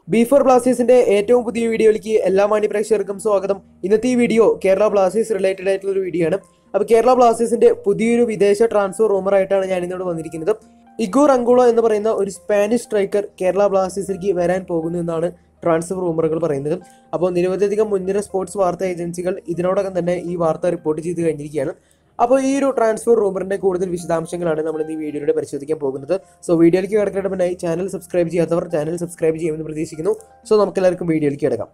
B four ബ്ലാസ്റ്റേഴ്സിന്റെ ഏറ്റവും പുതിയ വീഡിയോയിലേക്ക് എല്ലാ മാന്യ പ്രേക്ഷകർക്കും സ്വാഗതം ഇന്നത്തെ ഈ വീഡിയോ കേരള ബ്ലാസ്റ്റേഴ്സ് റിലേറ്റഡ് ആയിട്ടുള്ള ഒരു വീഡിയോ ആണ് അപ്പോൾ കേരള ബ്ലാസ്റ്റേഴ്സിന്റെ പുതിയൊരു വിദേശ ട്രാൻസ്ഫർ റൂമർ ആയിട്ടാണ് ഞാൻ ഇന്നോട് വന്നിരിക്കുന്നത് ഇഗോർ അങ്കുളോ എന്ന് പറയുന്ന ഒരു സ്പാനിഷ് സ്ട്രൈക്കർ കേരള ബ്ലാസ്റ്റേഴ്സിലേക്ക് വരാൻ പോകുന്നു എന്നാണ് ട്രാൻസ്ഫർ റൂമറുകൾ പറയുന്നത് അപ്പോൾ നിരവധിയധികം മുൻനിര സ്പോർട്സ് വാർത്താ ഏജൻസികൾ ഇതിനോടകം തന്നെ ഈ വാർത്ത റിപ്പോർട്ട് ചെയ്ത് കഴിഞ്ഞിരിക്കുകയാണ് അപ്പോൾ ഈ ഒരു ട്രാൻസ്ഫർ റൂമറിന്റെ കൂടുതൽ വിശദാംശങ്ങളാണ് നമ്മൾ ഇന്ന് ഈ വീഡിയോയിലൂടെ പരിശോധിക്കാൻ പോകുന്നത് സോ വീഡിയോയിലേക്ക് കിടക്കുന്നതിന് മുന്നായി ചാനൽ സബ്സ്ക്രൈബ് ചെയ്യാത്തവർ ചാനൽ സബ്സ്ക്രൈബ് ചെയ്യുമെന്ന് പ്രതീക്ഷിക്കുന്നു സോ നമുക്ക് എല്ലാവർക്കും വീഡിയോയിലേക്ക് കിടക്കാം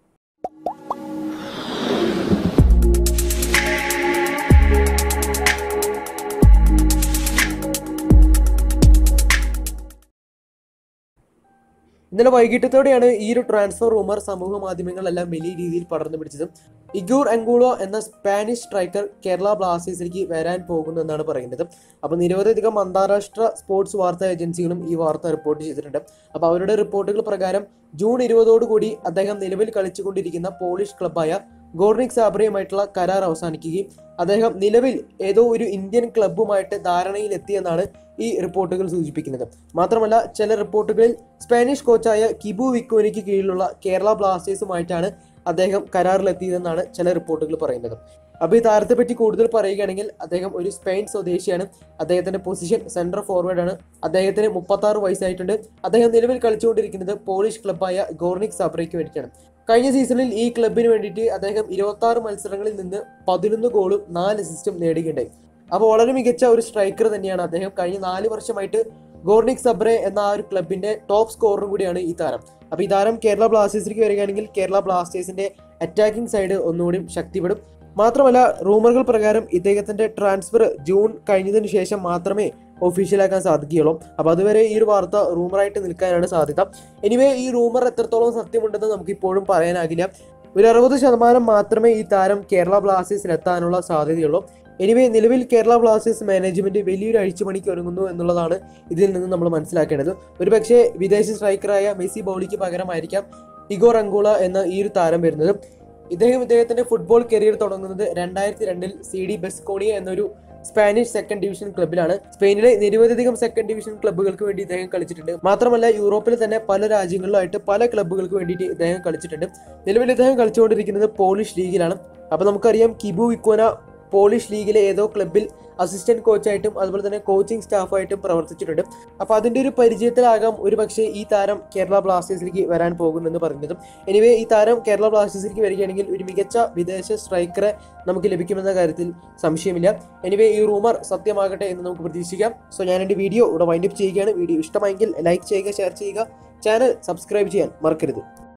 ഇന്നലെ വൈകിട്ടത്തോടെയാണ് ഈ ഒരു ട്രാൻസ്ഫർ റൂമർ സമൂഹ മാധ്യമങ്ങളിലെല്ലാം വലിയ രീതിയിൽ പടർന്നു പിടിച്ചത് ഇഗൂർ അങ്കുളോ എന്ന സ്പാനിഷ് സ്ട്രൈക്കർ കേരള ബ്ലാസ്റ്റേഴ്സിലേക്ക് വരാൻ പോകുന്നു എന്നാണ് പറയുന്നത് അപ്പോൾ നിരവധിയധികം അന്താരാഷ്ട്ര സ്പോർട്സ് വാർത്താ ഏജൻസികളും ഈ വാർത്ത റിപ്പോർട്ട് ചെയ്തിട്ടുണ്ട് അപ്പോൾ അവരുടെ റിപ്പോർട്ടുകൾ പ്രകാരം ജൂൺ ഇരുപതോടുകൂടി അദ്ദേഹം നിലവിൽ കളിച്ചുകൊണ്ടിരിക്കുന്ന പോളിഷ് ക്ലബായ ഗോർണിക് സാബ്രയുമായിട്ടുള്ള കരാർ അവസാനിക്കുകയും അദ്ദേഹം നിലവിൽ ഏതോ ഒരു ഇന്ത്യൻ ക്ലബ്ബുമായിട്ട് ധാരണയിലെത്തിയെന്നാണ് ഈ റിപ്പോർട്ടുകൾ സൂചിപ്പിക്കുന്നത് മാത്രമല്ല ചില റിപ്പോർട്ടുകളിൽ സ്പാനിഷ് കോച്ചായ കിബു വിക്കോനിക്ക് കീഴിലുള്ള കേരള ബ്ലാസ്റ്റേഴ്സുമായിട്ടാണ് അദ്ദേഹം കരാറിലെത്തിയതെന്നാണ് ചില റിപ്പോർട്ടുകൾ പറയുന്നത് അപ്പോൾ ഈ താരത്തെ പറ്റി കൂടുതൽ പറയുകയാണെങ്കിൽ അദ്ദേഹം ഒരു സ്പെയിൻ സ്വദേശിയാണ് അദ്ദേഹത്തിന്റെ പൊസിഷൻ സെൻട്രൽ ഫോർവേഡ് ആണ് അദ്ദേഹത്തിന് മുപ്പത്തി ആറ് വയസ്സായിട്ടുണ്ട് അദ്ദേഹം നിലവിൽ കളിച്ചുകൊണ്ടിരിക്കുന്നത് പോളിഷ് ക്ലബ്ബായ ഗോർണിക് സാബ്രയ്ക്ക് വേണ്ടിയിട്ടാണ് കഴിഞ്ഞ സീസണിൽ ഈ ക്ലബിന് വേണ്ടിയിട്ട് അദ്ദേഹം ഇരുപത്തി ആറ് മത്സരങ്ങളിൽ നിന്ന് പതിനൊന്ന് ഗോളും നാല് അസിസ്റ്റും നേടുകയുണ്ടായി അപ്പോൾ വളരെ മികച്ച ഒരു സ്ട്രൈക്കർ തന്നെയാണ് അദ്ദേഹം കഴിഞ്ഞ നാല് വർഷമായിട്ട് ഗോർണിക് സബ്രെ എന്ന ആ ഒരു ക്ലബിന്റെ ടോപ്പ് സ്കോററും കൂടിയാണ് ഈ താരം അപ്പോൾ ഈ താരം കേരള ബ്ലാസ്റ്റേഴ്സിലേക്ക് വരികയാണെങ്കിൽ കേരള ബ്ലാസ്റ്റേഴ്സിന്റെ അറ്റാക്കിംഗ് സൈഡ് ഒന്നുകൂടി ശക്തിപ്പെടും മാത്രമല്ല റൂമറുകൾ പ്രകാരം ഇദ്ദേഹത്തിന്റെ ട്രാൻസ്ഫർ ജൂൺ കഴിഞ്ഞതിന് ശേഷം മാത്രമേ ഒഫീഷ്യലാക്കാൻ സാധിക്കുകയുള്ളൂ അപ്പോൾ അതുവരെ ഈ ഒരു വാർത്ത റൂമറായിട്ട് നിൽക്കാനാണ് സാധ്യത എനിവേ ഈ റൂമർ എത്രത്തോളം സത്യമുണ്ടെന്ന് നമുക്ക് ഇപ്പോഴും പറയാനാകില്ല ഒരു അറുപത് ശതമാനം മാത്രമേ ഈ താരം കേരള ബ്ലാസ്റ്റേഴ്സിൽ എത്താനുള്ള സാധ്യതയുള്ളൂ എനിവേ നിലവിൽ കേരള ബ്ലാസ്റ്റേഴ്സ് മാനേജ്മെന്റ് വലിയൊരു അഴിച്ചുപണിക്ക് ഒരുങ്ങുന്നു എന്നുള്ളതാണ് ഇതിൽ നിന്ന് നമ്മൾ മനസ്സിലാക്കേണ്ടത് ഒരുപക്ഷെ വിദേശ സ്ട്രൈക്കറായ മെസ്സി ബൗളിക്ക് പകരമായിരിക്കാം ഇഗോർ അങ്കോള എന്ന ഈ ഒരു താരം വരുന്നത് ഇദ്ദേഹം ഇദ്ദേഹത്തിന്റെ ഫുട്ബോൾ കരിയർ തുടങ്ങുന്നത് രണ്ടായിരത്തി രണ്ടിൽ സി ഡി ബെസ്കോണിയ എന്നൊരു സ്പാനിഷ് സെക്കൻഡ് ഡിവിഷൻ ക്ലബിലാണ് സ്പെയിനിലെ നിരവധിയധികം സെക്കൻഡ് ഡിവിഷൻ ക്ലബ്ബുകൾക്ക് വേണ്ടി ഇദ്ദേഹം കളിച്ചിട്ടുണ്ട് മാത്രമല്ല യൂറോപ്പിൽ തന്നെ പല രാജ്യങ്ങളിലായിട്ട് പല ക്ലബ്ബുകൾക്ക് വേണ്ടിയിട്ട് ഇദ്ദേഹം കളിച്ചിട്ടുണ്ട് നിലവിൽ ഇദ്ദേഹം കളിച്ചുകൊണ്ടിരിക്കുന്നത് പോളിഷ് ലീഗിലാണ് അപ്പോൾ നമുക്കറിയാം കിബു വിക്കോന പോളിഷ് ലീഗിലെ ഏതോ ക്ലബിൽ അസിസ്റ്റന്റ് കോച്ചായിട്ടും അതുപോലെ തന്നെ കോച്ചിങ് സ്റ്റാഫായിട്ടും പ്രവർത്തിച്ചിട്ടുണ്ട് അപ്പോൾ അതിൻ്റെ ഒരു പരിചയത്തിലാകാം ഒരു പക്ഷേ ഈ താരം കേരള ബ്ലാസ്റ്റേഴ്സിലേക്ക് വരാൻ പോകുമെന്ന് പറഞ്ഞതും എനിവേ ഈ താരം കേരള ബ്ലാസ്റ്റേഴ്സിലേക്ക് വരികയാണെങ്കിൽ ഒരു മികച്ച വിദേശ സ്ട്രൈക്കറെ നമുക്ക് ലഭിക്കുമെന്ന കാര്യത്തിൽ സംശയമില്ല എനിവേ ഈ റൂമർ സത്യമാകട്ടെ എന്ന് നമുക്ക് പ്രതീക്ഷിക്കാം സോ ഞാൻ എൻ്റെ വീഡിയോ ഇവിടെ വൈൻഡപ്പ് ചെയ്യുകയാണ് വീഡിയോ ഇഷ്ടമായെങ്കിൽ ലൈക്ക് ചെയ്യുക ഷെയർ ചെയ്യുക ചാനൽ സബ്സ്ക്രൈബ് ചെയ്യാൻ മറക്കരുത്